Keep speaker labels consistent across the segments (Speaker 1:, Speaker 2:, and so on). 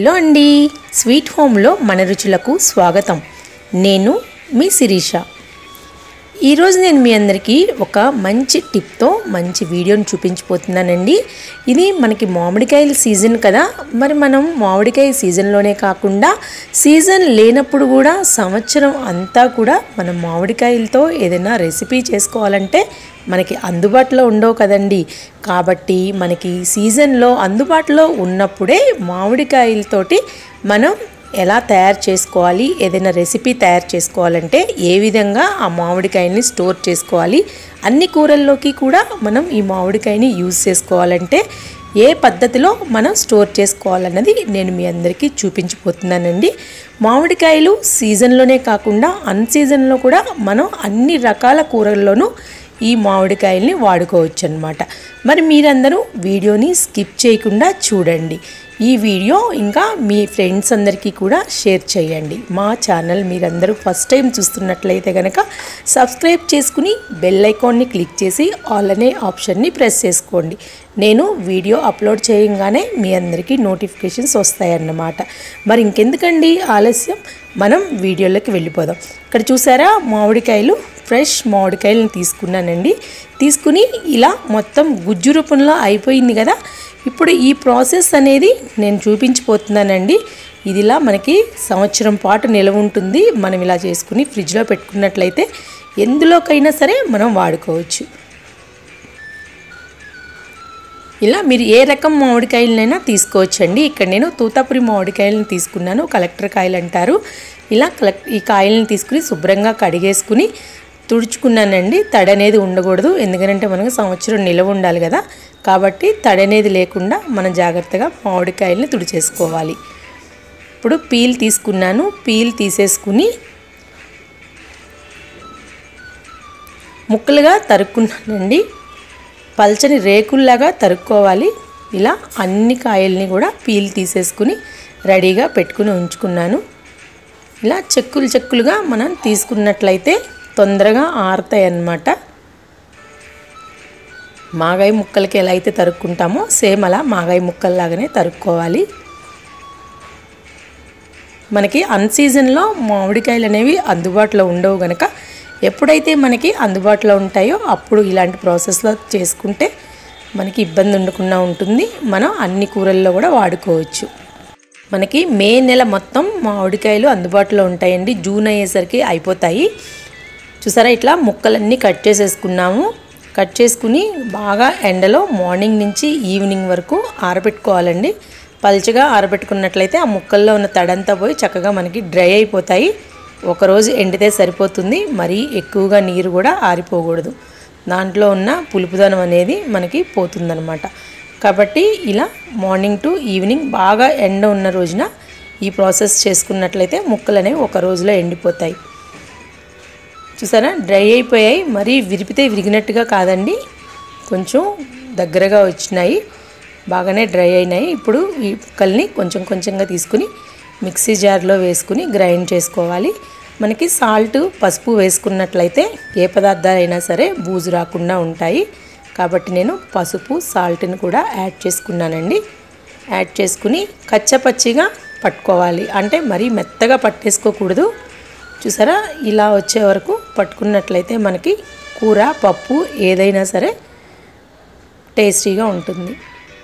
Speaker 1: hello అండి sweet హోమ్లో మన రుచులకు స్వాగతం నేను మీ శిరీష ఈరోజు నేను మీ అందరికీ ఒక మంచి టిప్తో మంచి వీడియోని చూపించిపోతున్నానండి ఇది మనకి మామిడికాయల సీజన్ కదా మరి మనం మామిడికాయ సీజన్లోనే కాకుండా సీజన్ లేనప్పుడు కూడా సంవత్సరం అంతా కూడా మనం మామిడికాయలతో ఏదైనా రెసిపీ చేసుకోవాలంటే మనకి అందుబాటులో ఉండవు కదండి కాబట్టి మనకి సీజన్లో అందుబాటులో ఉన్నప్పుడే మామిడికాయలతోటి మనం ఎలా తయారు చేసుకోవాలి ఏదైనా రెసిపీ తయారు చేసుకోవాలంటే ఏ విధంగా ఆ మామిడికాయని స్టోర్ చేసుకోవాలి అన్ని కూరల్లోకి కూడా మనం ఈ మామిడికాయని యూజ్ చేసుకోవాలంటే ఏ పద్ధతిలో మనం స్టోర్ చేసుకోవాలన్నది నేను మీ అందరికీ చూపించిపోతున్నానండి మామిడికాయలు సీజన్లోనే కాకుండా అన్ సీజన్లో కూడా మనం అన్ని రకాల కూరల్లోనూ ఈ మామిడికాయల్ని వాడుకోవచ్చు అనమాట మరి మీరందరూ వీడియోని స్కిప్ చేయకుండా చూడండి ఈ వీడియో ఇంకా మీ ఫ్రెండ్స్ అందరికీ కూడా షేర్ చేయండి మా ఛానల్ మీరందరూ ఫస్ట్ టైం చూస్తున్నట్లయితే కనుక సబ్స్క్రైబ్ చేసుకుని బెల్ ఐకాన్ని క్లిక్ చేసి ఆల్ అనే ఆప్షన్ని ప్రెస్ చేసుకోండి నేను వీడియో అప్లోడ్ చేయగానే మీ అందరికీ నోటిఫికేషన్స్ వస్తాయన్నమాట మరి ఇంకెందుకండి ఆలస్యం మనం వీడియోలోకి వెళ్ళిపోదాం ఇక్కడ చూసారా మామిడికాయలు ఫ్రెష్ మామిడికాయలను తీసుకున్నానండి తీసుకుని ఇలా మొత్తం గుజ్జు రూపంలో అయిపోయింది కదా ఇప్పుడు ఈ ప్రాసెస్ అనేది నేను చూపించిపోతున్నానండి ఇదిలా మనకి సంవత్సరం పాటు నిలవ ఉంటుంది మనం ఇలా చేసుకుని ఫ్రిడ్జ్లో పెట్టుకున్నట్లయితే ఎందులోకైనా సరే మనం వాడుకోవచ్చు ఇలా మీరు ఏ రకం మామిడికాయలనైనా తీసుకోవచ్చండి ఇక్కడ నేను తూతాపురి మామిడికాయలను తీసుకున్నాను కలెక్టర్ కాయలు అంటారు ఇలా కలెక్ట్ ఈ కాయలను తీసుకుని శుభ్రంగా కడిగేసుకుని తుడుచుకున్నానండి తడి అనేది ఉండకూడదు ఎందుకంటే మనకు సంవత్సరం నిలవ ఉండాలి కదా కాబట్టి తడి అనేది లేకుండా మనం జాగ్రత్తగా మామిడికాయలని తుడిచేసుకోవాలి ఇప్పుడు పీల్ తీసుకున్నాను పీల్ తీసేసుకుని ముక్కలుగా తరుక్కున్నానండి పల్చని రేకుల్లాగా తరుక్కోవాలి ఇలా అన్ని కాయల్ని కూడా పీల్ తీసేసుకుని రెడీగా పెట్టుకుని ఉంచుకున్నాను ఇలా చెక్కులు చెక్కులుగా మనం తీసుకున్నట్లయితే తొందరగా ఆరుతాయి అన్నమాట మాగాయ ముక్కలకి ఎలా అయితే తరుక్కుంటామో సేమ్ అలా మాగాయ ముక్కల్లాగానే తరుక్కోవాలి మనకి అన్ సీజన్లో మామిడికాయలు అనేవి అందుబాటులో ఉండవు గనక ఎప్పుడైతే మనకి అందుబాటులో ఉంటాయో అప్పుడు ఇలాంటి ప్రాసెస్లో చేసుకుంటే మనకి ఇబ్బంది ఉండకుండా ఉంటుంది మనం అన్ని కూరల్లో కూడా వాడుకోవచ్చు మనకి మే నెల మొత్తం మామిడికాయలు అందుబాటులో ఉంటాయండి జూన్ అయ్యేసరికి అయిపోతాయి చూసారా ఇట్లా ముక్కలన్నీ కట్ చేసేసుకున్నాము కట్ చేసుకుని బాగా ఎండలో మార్నింగ్ నుంచి ఈవినింగ్ వరకు ఆరబెట్టుకోవాలండి పల్చగా ఆరబెట్టుకున్నట్లయితే ఆ ముక్కల్లో ఉన్న తడంతా పోయి చక్కగా మనకి డ్రై అయిపోతాయి ఒకరోజు ఎండితే సరిపోతుంది మరీ ఎక్కువగా నీరు కూడా ఆరిపోకూడదు దాంట్లో ఉన్న పులుపుదనం అనేది మనకి పోతుందనమాట కాబట్టి ఇలా మార్నింగ్ టు ఈవినింగ్ బాగా ఎండ ఉన్న రోజున ఈ ప్రాసెస్ చేసుకున్నట్లయితే ముక్కలు అనేవి ఒక రోజులో ఎండిపోతాయి చూసారా డ్రై అయిపోయాయి మరీ విరిపితే విరిగినట్టుగా కాదండి కొంచెం దగ్గరగా వచ్చినాయి బాగానే డ్రై అయినాయి ఇప్పుడు ఈ ముక్కల్ని కొంచెం కొంచెంగా తీసుకుని మిక్సీ జార్లో వేసుకుని గ్రైండ్ చేసుకోవాలి మనకి సాల్ట్ పసుపు వేసుకున్నట్లయితే ఏ పదార్థాలైనా సరే బూజు రాకుండా ఉంటాయి కాబట్టి నేను పసుపు సాల్ట్ని కూడా యాడ్ చేసుకున్నానండి యాడ్ చేసుకుని కచ్చపచ్చిగా పట్టుకోవాలి అంటే మరీ మెత్తగా పట్టేసుకోకూడదు చూసారా ఇలా వచ్చే వరకు పట్టుకున్నట్లయితే మనకి కూర పప్పు ఏదైనా సరే టేస్టీగా ఉంటుంది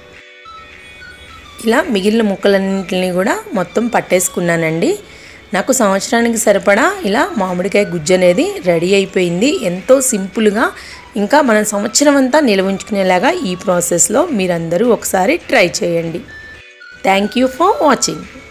Speaker 1: ఇలా మిగిలిన ముక్కలన్నింటిని కూడా మొత్తం పట్టేసుకున్నానండి నాకు సంవత్సరానికి సరిపడా ఇలా మామిడికాయ గుజ్జు అనేది రెడీ అయిపోయింది ఎంతో సింపుల్గా ఇంకా మనం సంవత్సరం అంతా నిల్వ ఉంచుకునేలాగా ఈ ప్రాసెస్లో మీరందరూ ఒకసారి ట్రై చేయండి థ్యాంక్ యూ ఫర్ వాచింగ్